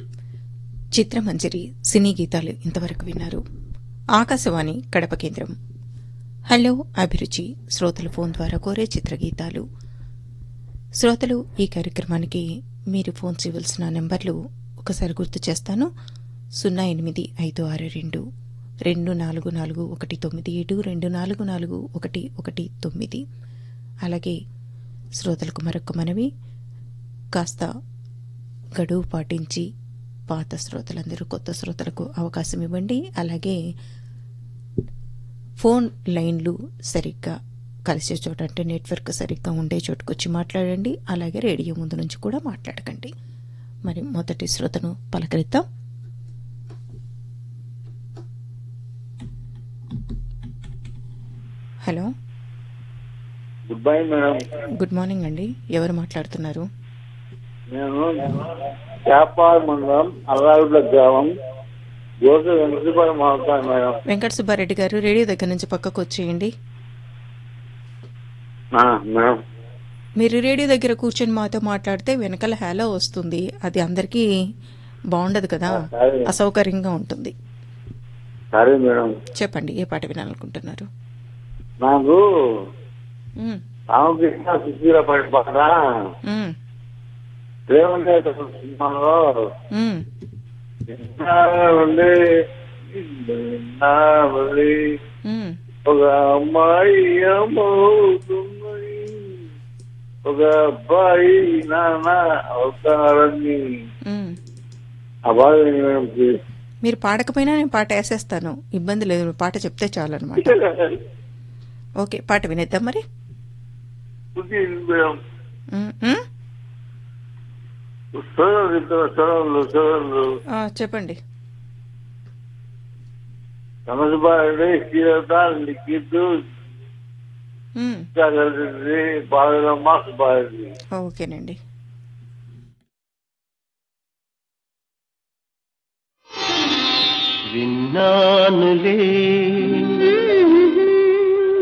చిత్రమంజరి సినీ గీతాలు ఇంతవరకు విన్నారు ఆకాశవాణి కడప కేంద్రం హలో అభిరుచి శ్రోతల ఫోన్ ద్వారా కోరే చిత్రగీతాలు శ్రోతలు ఈ కార్యక్రమానికి మీరు ఫోన్ చేయవలసిన నెంబర్లు ఒకసారి గుర్తు చేస్తాను సున్నా ఎనిమిది ఐదు ఆరు రెండు రెండు నాలుగు నాలుగు ఒకటి తొమ్మిది ఏడు రెండు నాలుగు నాలుగు ఒకటి ఒకటి తొమ్మిది అలాగే శ్రోతలకు మరొక మనవి కాస్త గడువు పాటించి పాత శ్రోతలందరూ కొత్త శ్రోతలకు అవకాశం ఇవ్వండి అలాగే ఫోన్ లైన్లు సరిగ్గా కలిసే చోట అంటే నెట్వర్క్ సరిగ్గా ఉండే చోటుకు వచ్చి మాట్లాడండి అలాగే రేడియో ముందు నుంచి కూడా మాట్లాడకండి మరి మొదటి శ్రోతను పలకరిద్దాం hello good bye madam good morning అండి ఎవరు మాట్లాడుతున్నారు నేను చేపాల మండలం అల్లారుల గ్రామం జ్యోతి వెంకటపల్లి మాట్లాడు మేడం వెంకట సుబ్బారెడ్డి గారు రేడియో దగ్గర నుంచి పక్కకు వచ్చేయండి ఆ, మేడం మీరు రేడియో దగ్గర కూర్చొని మాతో మాట్లాడితే వెనకాల హలో వస్తుంది అది అందరికీ బాగుండదు కదా సరే. అసౌకర్యంగా ఉంటుంది సరే మేడం చెప్పండి ఏ పాట వినాలనుకుంటున్నారు నాకు మ్మ్. రామకృష్ణ సుశీల పడి పాట మ్మ్. ప్రేమలేఖ సినిమాలో మ్మ్. నిన్నావలి, నిన్నావలి, మ్మ్. ఒక అమ్మాయి అమ్మవుతున్నది ఒక అబ్బాయి నాన్న అవుతారని మ్మ్. ఆ బాధ మేడం ప్లీజ్. మీరు పాడకపోయినా నేను పాట వేసేస్తాను ఇబ్బంది లేదు మీరు పాట చెప్తే చాలు అనమాట ఓకే పాట వినేద్దాం మరి పుట్టింది మేడం మ్మ్. మ్మ్? సోదరులు ఇద్దరు సోదరులు సోదరులు ఆ, చెప్పండి సమస్యబారి శ్రీరథాలు లిఖితు మ్మ్. కలిసింది బాధలమ్మ సుబ్బారెడ్డి ఓకేనండి విన్నానులే